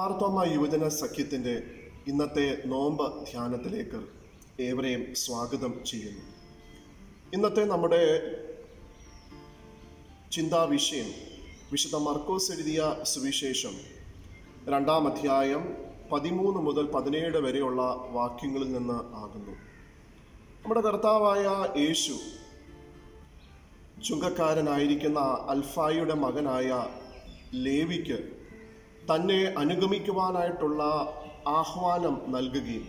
മാർത്തോമ യുവജന സഖ്യത്തിൻ്റെ ഇന്നത്തെ നോമ്പ് ധ്യാനത്തിലേക്ക് ഏവരെയും സ്വാഗതം ചെയ്യുന്നു ഇന്നത്തെ നമ്മുടെ ചിന്താവിഷയം വിശുദ്ധ മർക്കോസ് എഴുതിയ സുവിശേഷം രണ്ടാം അധ്യായം പതിമൂന്ന് മുതൽ പതിനേഴ് വരെയുള്ള വാക്യങ്ങളിൽ നിന്ന് ആകുന്നു നമ്മുടെ കർത്താവായ യേശു ചുങ്കക്കാരനായിരിക്കുന്ന അൽഫായുടെ മകനായ ലേവിക്ക് തന്നെ അനുഗമിക്കുവാനായിട്ടുള്ള ആഹ്വാനം നൽകുകയും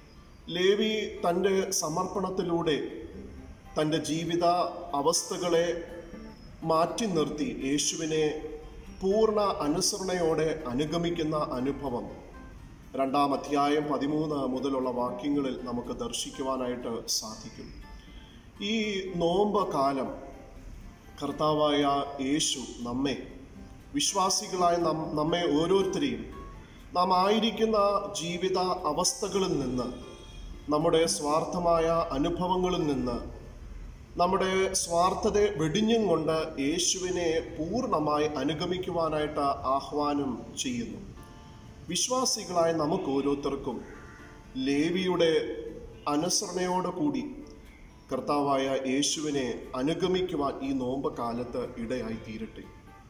ലേവി തൻ്റെ സമർപ്പണത്തിലൂടെ തൻ്റെ ജീവിത അവസ്ഥകളെ മാറ്റി നിർത്തി യേശുവിനെ പൂർണ്ണ അനുസരണയോടെ അനുഗമിക്കുന്ന അനുഭവം രണ്ടാം അധ്യായം പതിമൂന്ന് മുതലുള്ള വാക്യങ്ങളിൽ നമുക്ക് ദർശിക്കുവാനായിട്ട് സാധിക്കും ഈ നോമ്പ് കാലം കർത്താവായ യേശു നമ്മെ വിശ്വാസികളായ നം നമ്മെ ഓരോരുത്തരെയും നാം ആയിരിക്കുന്ന ജീവിത അവസ്ഥകളിൽ നിന്ന് നമ്മുടെ സ്വാർത്ഥമായ അനുഭവങ്ങളിൽ നിന്ന് നമ്മുടെ സ്വാർത്ഥതയെ വെടിഞ്ഞും കൊണ്ട് യേശുവിനെ പൂർണ്ണമായി അനുഗമിക്കുവാനായിട്ട് ആഹ്വാനം ചെയ്യുന്നു വിശ്വാസികളായ നമുക്ക് ഓരോരുത്തർക്കും ലേവിയുടെ അനുസരണയോടെ കൂടി കർത്താവായ യേശുവിനെ അനുഗമിക്കുവാൻ ഈ നോമ്പ് കാലത്ത് ഇടയായി തീരട്ടെ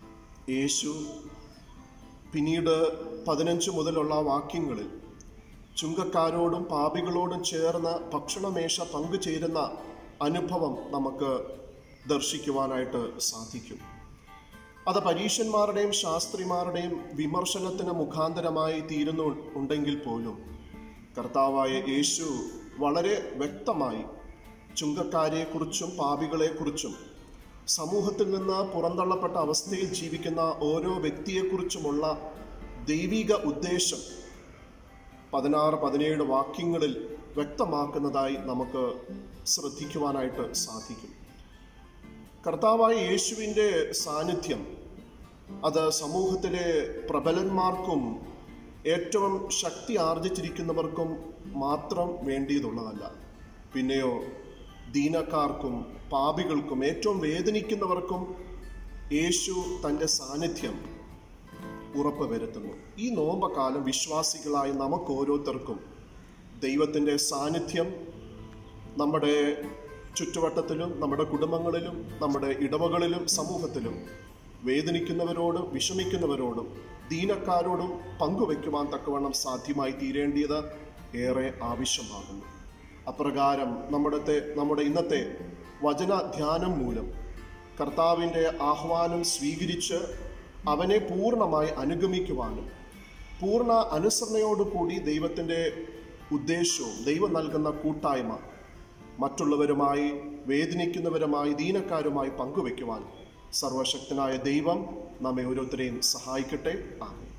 യേശു പിന്നീട് പതിനഞ്ച് മുതലുള്ള വാക്യങ്ങളിൽ ചുങ്കക്കാരോടും പാപികളോടും ചേർന്ന് ഭക്ഷണമേശ പങ്കുചേരുന്ന അനുഭവം നമുക്ക് ദർശിക്കുവാനായിട്ട് സാധിക്കും അത് പരീക്ഷന്മാരുടെയും ശാസ്ത്രിമാരുടെയും വിമർശനത്തിന് മുഖാന്തരമായി തീരുന്നു ഉണ്ടെങ്കിൽ പോലും കർത്താവായ യേശു വളരെ വ്യക്തമായി ചുങ്കക്കാരെക്കുറിച്ചും പാപികളെക്കുറിച്ചും സമൂഹത്തിൽ നിന്ന് പുറന്തള്ളപ്പെട്ട അവസ്ഥയിൽ ജീവിക്കുന്ന ഓരോ വ്യക്തിയെക്കുറിച്ചുമുള്ള ദൈവിക ഉദ്ദേശം പതിനാറ് പതിനേഴ് വാക്യങ്ങളിൽ വ്യക്തമാക്കുന്നതായി നമുക്ക് ശ്രദ്ധിക്കുവാനായിട്ട് സാധിക്കും കർത്താവായ യേശുവിൻ്റെ സാന്നിധ്യം അത് സമൂഹത്തിലെ പ്രബലന്മാർക്കും ഏറ്റവും ശക്തി ആർജിച്ചിരിക്കുന്നവർക്കും മാത്രം വേണ്ടിയതുള്ളതല്ല പിന്നെയോ ദീനക്കാർക്കും പാപികൾക്കും ഏറ്റവും വേദനിക്കുന്നവർക്കും യേശു തൻ്റെ സാന്നിധ്യം ഉറപ്പ് വരുത്തുന്നു ഈ നോമ്പക്കാലം വിശ്വാസികളായ നമുക്ക് ഓരോരുത്തർക്കും ദൈവത്തിൻ്റെ സാന്നിധ്യം നമ്മുടെ ചുറ്റുവട്ടത്തിലും നമ്മുടെ കുടുംബങ്ങളിലും നമ്മുടെ ഇടവകളിലും സമൂഹത്തിലും വേദനിക്കുന്നവരോടും വിഷമിക്കുന്നവരോടും ദീനക്കാരോടും പങ്കുവെക്കുവാൻ തക്കവണ്ണം സാധ്യമായി തീരേണ്ടിയത് ഏറെ ആവശ്യമാകുന്നു അപ്രകാരം നമ്മുടെ നമ്മുടെ ഇന്നത്തെ വചന ധ്യാനം മൂലം കർത്താവിൻ്റെ ആഹ്വാനം സ്വീകരിച്ച് അവനെ പൂർണ്ണമായി അനുഗമിക്കുവാനും പൂർണ്ണ അനുസരണയോടുകൂടി ദൈവത്തിൻ്റെ ഉദ്ദേശവും ദൈവം നൽകുന്ന കൂട്ടായ്മ മറ്റുള്ളവരുമായി വേദനിക്കുന്നവരുമായി ദീനക്കാരുമായി പങ്കുവെക്കുവാൻ സർവശക്തനായ ദൈവം നമ്മെ ഓരോരുത്തരെയും സഹായിക്കട്ടെ ആമേൻ